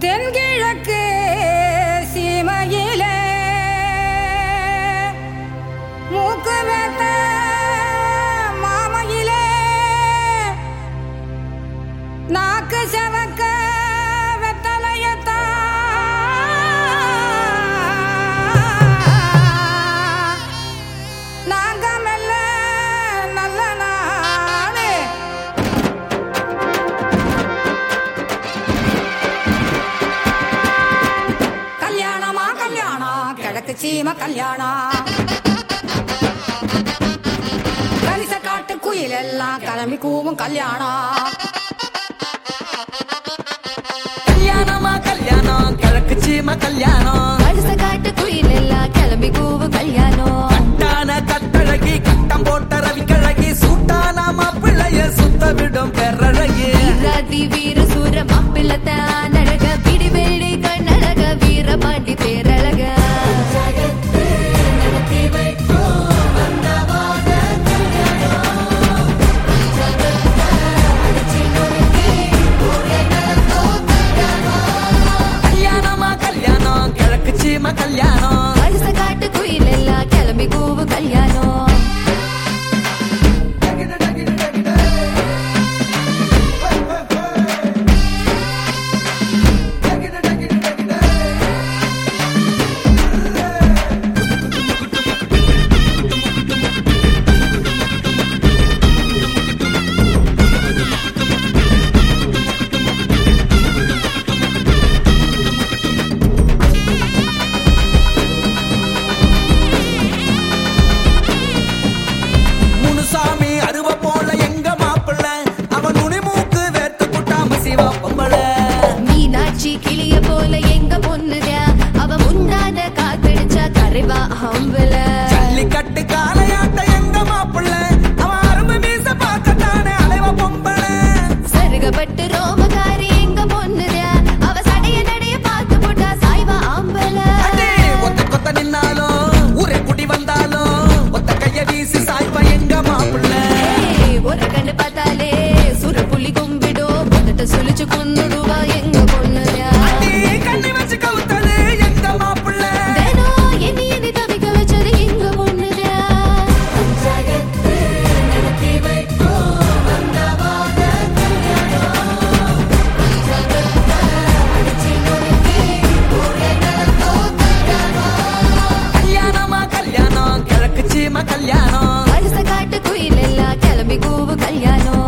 தென்கிழக்கு சீமையிலே மூக்கு வேத்த மாமையிலே நாக்கு செவக்க வெத்தலையத்தான் நாங்க மெல்ல நல்ல நாடு கல்யாணமா கல்யாணம் கிழக்கு சீம கல்யாணம் கரிச காட்டு குயில் எல்லாம் கிளம்பி கூவும் கல்யாணம் கல்யாணமா கல்யாணம் கிழக்கு சீம கல்யாணம் அடுத்த காட்டு குயில் எல்லாம் கிளம்பி கூவு கல்யாணம் கட்டான கட்டழகி கட்டம் போட்ட ரவிக்கழகி சூட்டான மாப்பிள்ளைய சுத்த விடும் பெறழகி ராதி வீர சூர மாப்பிள்ளத்தான் அழக பிடி வெள்ளி கண்ணழக வீர பாண்டி பேரழக கல்யாணமா கல்யாணம் கிழக்கு சீம கல்யாணம் அடுத்த காட்டு குயில் எல்லாம் கிளம்பி கூவு கல்யாணம் முனுசாமி அருவ போல எங்க மாப்பிள்ள அவன் நுனிமூக்கு வேர்த்து புட்டாம சிவா பொம்பள மீனாட்சி கிளிய போல எங்க பொண்ணுதா அவ முன்னாத காத்தடிச்சா கரைவா அம்பல ஜல்லிக்கட்டு காளையாட்ட எங்க மாப்பிள்ள அவன் அருமை மீச பார்க்கத்தானே அலைவ பொம்பள சருகப்பட்டு ரோமகாரி எங்க பொண்ணுதா அவ சடைய நடைய பார்த்து போட்டா சாய்வா ஆம்பல அடே, ஒத்த கொத்த நின்னாலும் ஊரே குடி வந்தாலும் ஒத்த கைய வீசி சாய்ப்பா எங்க மாப்பிள்ள ஏய், ஒரு கண்ணு பார்த்தாலே சுர புலி கும்பிடும் பதட்ட சுழிச்சு கொன்னுடுவா எங்க பொண்ணுதா அடி, கண்ணி வச்சு கவுத்தது எங்க மாப்பிள்ள தினம் எண்ணி எண்ணி தவிக்க வச்சது எங்க பொண்ணுதா கல்யாணமா கல்யாணம் கிழக்கு சீம கல்யாணம் அடுத்த காட்டு குயில் எல்லாம் கிளம்பி கூவு கல்யாணம்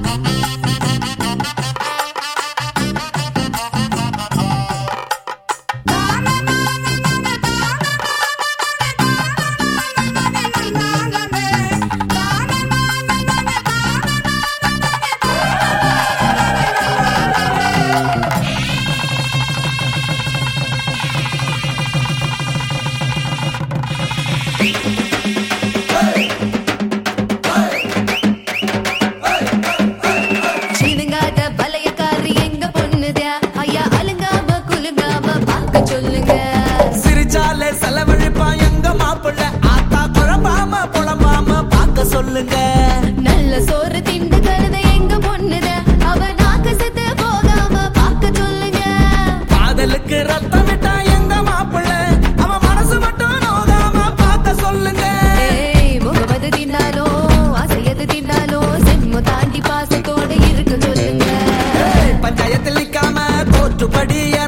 சினுங்காத பலையக்காரி எங்க பொண்ணுதா ஐயா அலுங்காம குலுங்காம பார்க்க சொல்லுங்க சிரிச்சாலே செலவழிப்பா எங்க மாப்பிள்ள ஆத்தா குழம்பாம புலம்பாம பார்க்க சொல்லுங்க நல்ல சோறு திண்டு கழுத எங்க பொண்ணுதா அவ நாக்கு செத்து போகாம பார்க்க சொல்லுங்க காதலுக்கு ரத்தம் விட்டா எங்க மாப்பிள்ள அவன் மனசு மட்டும் நோகாம பார்க்க சொல்லுங்க ஏய் முகமது தின்னாலோ அசையது தின்னாலோ செம்மு தாண்டி பாசத்தோட இருக்க சொல்லுங்க ஏய், பஞ்சாயத்தில் நிக்காம தோற்றுப்படி